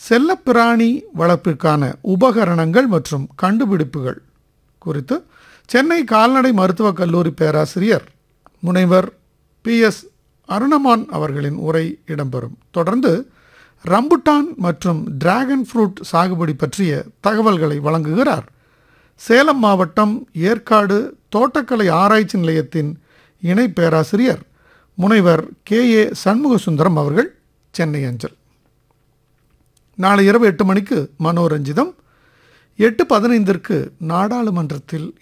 செல்லப்பிராணி வளர்ப்பிற்கான உபகரணங்கள் மற்றும் கண்டுபிடிப்புகள் குறித்து சென்னை கால்நடை மருத்துவக் கல்லூரி பேராசிரியர் முனைவர் பி எஸ் அருணமான் அவர்களின் உரை இடம்பெறும் தொடர்ந்து ரம்புட்டான் மற்றும் டிராகன் ஃப்ரூட் சாகுபடி பற்றிய தகவல்களை வழங்குகிறார் சேலம் மாவட்டம் ஏற்காடு தோட்டக்கலை ஆராய்ச்சி நிலையத்தின் இணை பேராசிரியர் முனைவர் கே ஏ சண்முகசுந்தரம் அவர்கள் சென்னை அஞ்சல் நாளை இரவு எட்டு மணிக்கு மனோரஞ்சிதம் எட்டு பதினைந்திற்கு நாடாளுமன்றத்தில்